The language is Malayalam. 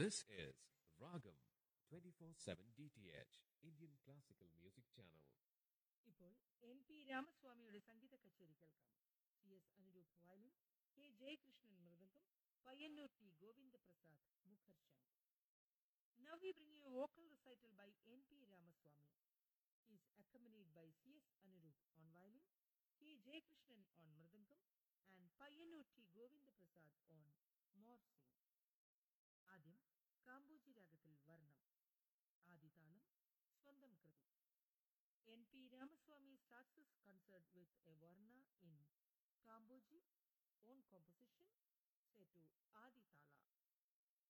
This is Ragam 24/7 DTH Indian Classical Music Channel. ഇപ്പോൾ എൻ പി രാമസ്വാമിയുടെ സംഗീത കച്ചേരി കേൾക്കാം C S Anuroop violin K Jayakrishnan mridangam Payyanur T Govindaprasad mukharshankh Now we bring you a vocal recital by N.P. Ramaswamy. He is accompanied by C.S. Anurup on violin, K. Jayakrishnan on mridangam, and Payyanur T. Govindaprasad on morsing ആദ്യം കാമ്പോജി രാഗത്തിൽ വർണ്ണം ആദിതാളം സ്വന്തം kriti N P Ramaswamy starts his concert with a varna in Kamboji, own composition, set to Adi Tala.